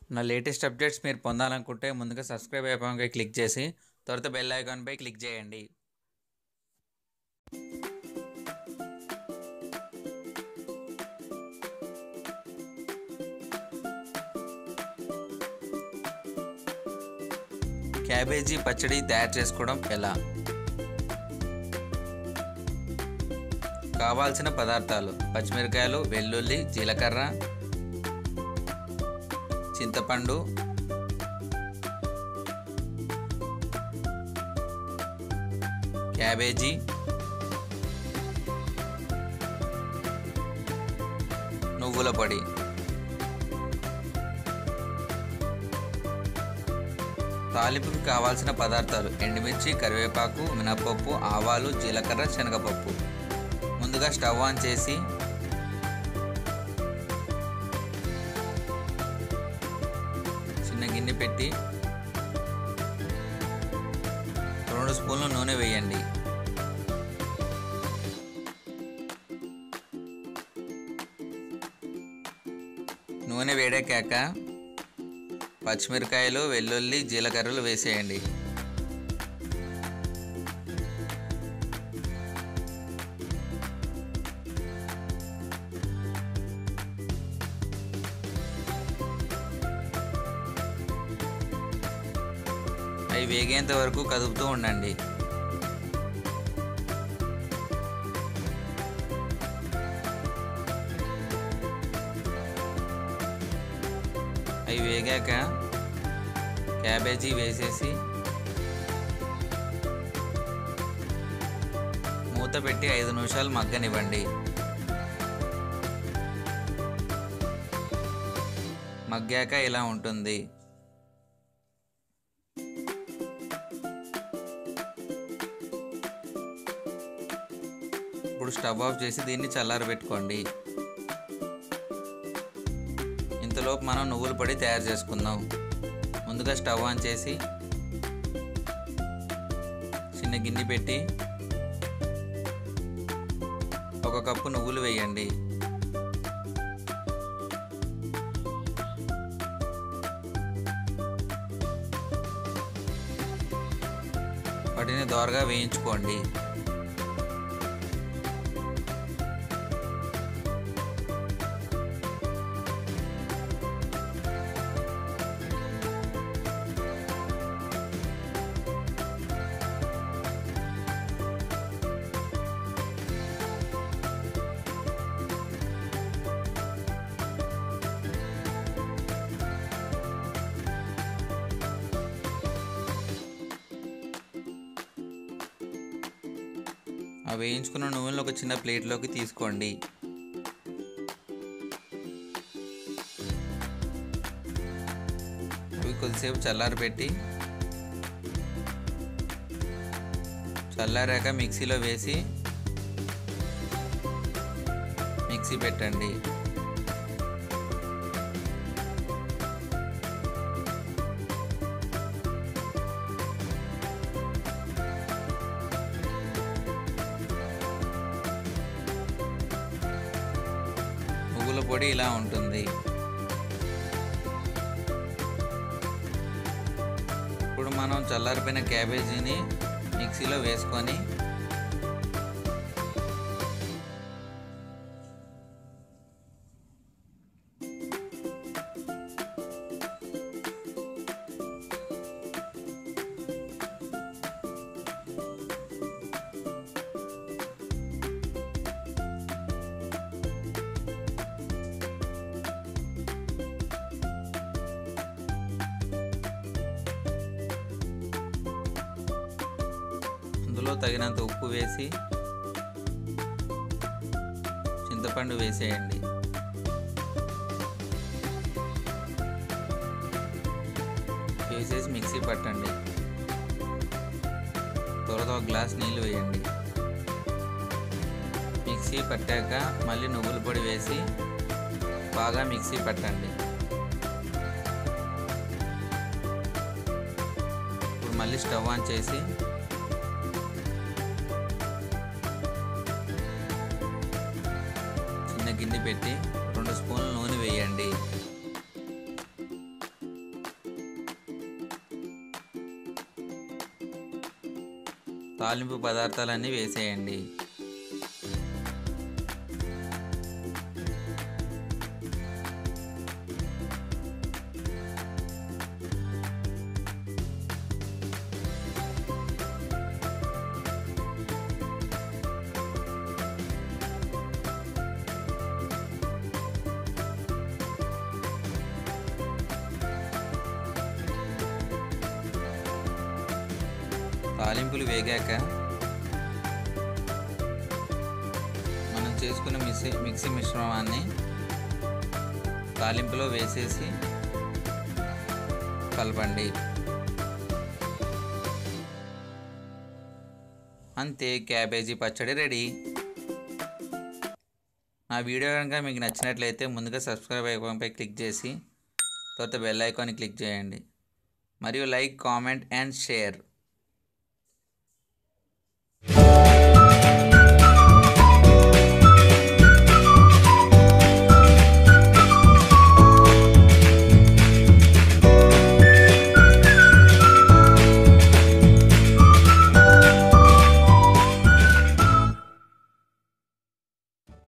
నా latest updates మీరు పొందాలనుకుంటే ముందుగా సబ్స్క్రైబ్ అయిపోయి క్లిక్ చేసి తర్వాత బెల్ ఐకాన్పై క్లిక్ చేయండి క్యాబేజీ పచ్చడి తయారు చేసుకోవడం ఎలా కావాల్సిన పదార్థాలు పచ్చిమిరకాయలు వెల్లుల్లి జీలకర్ర చింతపండు క్యాబేజీ నువ్వుల పొడి తాలింపుకి కావాల్సిన పదార్థాలు ఎండుమిర్చి కరివేపాకు మినపప్పు ఆవాలు జీలకర్ర శనగపప్పు ముందుగా స్టవ్ ఆన్ చేసి చిన్న గిన్నె పెట్టి రెండు స్పూన్లు నూనె వేయండి నూనె వేడెక్కాక పచ్చిమిరకాయలు వెల్లుల్లి జీలకర్రలు వేసేయండి అవి వేగేంత వరకు కదుపుతూ ఉండండి అవి వేగాక క్యాబేజీ వేసేసి మూత పెట్టి ఐదు నిమిషాలు మగ్గనివ్వండి మగ్గాక ఇలా ఉంటుంది ఇప్పుడు స్టవ్ ఆఫ్ చేసి దీన్ని చల్లారబెట్టుకోండి ఇంతలోపు మనం నువ్వుల పొడి తయారు చేసుకుందాం ముందుగా స్టవ్ ఆన్ చేసి చిన్న గిన్నె పెట్టి ఒక కప్పు నువ్వులు వేయండి వాటిని దోరగా వేయించుకోండి ఆ వేయించుకున్న నువ్వులను ఒక చిన్న ప్లేట్లోకి తీసుకోండి అవి కొద్దిసేపు చల్లారి పెట్టి చల్లారాక మిక్సీలో వేసి మిక్సీ పెట్టండి నువ్వుల పొడి ఇలా ఉంటుంది ఇప్పుడు మనం చల్లారిపోయిన క్యాబేజీని మిక్సీలో వేసుకొని అందులో తగినంత ఉప్పు వేసి చింతపండు వేసేయండి వేసేసి మిక్సీ పట్టండి త్వరగా ఒక గ్లాస్ నీళ్ళు వేయండి మిక్సీ పట్టాక మళ్ళీ నువ్వుల పొడి వేసి బాగా మిక్సీ పట్టండి ఇప్పుడు మళ్ళీ స్టవ్ ఆన్ చేసి చిన్న గిన్నె పెట్టి రెండు స్పూన్లు నూనె వేయండి తాలింపు పదార్థాలన్నీ వేసేయండి తాలింపులు వేగాక మనం చేసుకున్న మిక్సీ మిక్సీ మిశ్రమాన్ని తాలింపులో వేసేసి కలపండి అంతే క్యాబేజీ పచ్చడి రెడీ నా వీడియో కనుక మీకు నచ్చినట్లయితే ముందుగా సబ్స్క్రైబ్ ఐకాన్పై క్లిక్ చేసి తర్వాత బెల్ ఐకాన్ని క్లిక్ చేయండి మరియు లైక్ కామెంట్ అండ్ షేర్